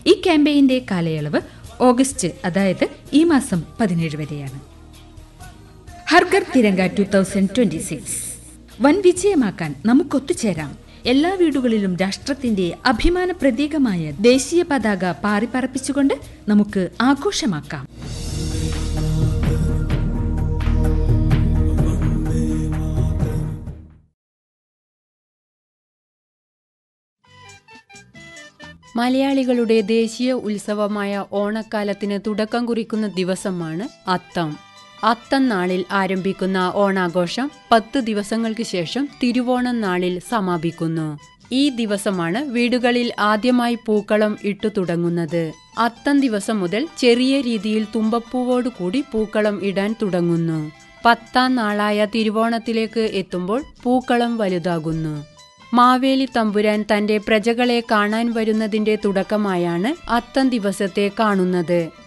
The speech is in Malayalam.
ഈ ക്യാമ്പയിന്റെ കാലയളവ് ഓഗസ്റ്റ് അതായത് ഈ മാസം പതിനേഴ് വരെയാണ് ഹർഗർ Tiranga two thousand twenty six വൻ വിജയമാക്കാൻ നമുക്കൊത്തുചേരാം എല്ലാ വീടുകളിലും രാഷ്ട്രത്തിന്റെ അഭിമാന പ്രതീകമായ ദേശീയ പതാക പാറിപ്പറപ്പിച്ചുകൊണ്ട് നമുക്ക് ആഘോഷമാക്കാം മലയാളികളുടെ ദേശീയ ഉത്സവമായ ഓണക്കാലത്തിന് തുടക്കം കുറിക്കുന്ന ദിവസമാണ് അത്തം അത്തം നാളിൽ ആരംഭിക്കുന്ന ഓണാഘോഷം പത്ത് ദിവസങ്ങൾക്ക് ശേഷം തിരുവോണം നാളിൽ സമാപിക്കുന്നു ഈ ദിവസമാണ് വീടുകളിൽ ആദ്യമായി പൂക്കളം ഇട്ടു തുടങ്ങുന്നത് അത്തം ദിവസം മുതൽ ചെറിയ രീതിയിൽ തുമ്പപ്പൂവോടു കൂടി പൂക്കളം ഇടാൻ തുടങ്ങുന്നു പത്താം നാളായ തിരുവോണത്തിലേക്ക് എത്തുമ്പോൾ പൂക്കളം വലുതാകുന്നു മാവേലി തമ്പുരാൻ തന്റെ പ്രജകളെ കാണാൻ വരുന്നതിന്റെ തുടക്കമായാണ് അത്തം ദിവസത്തെ കാണുന്നത്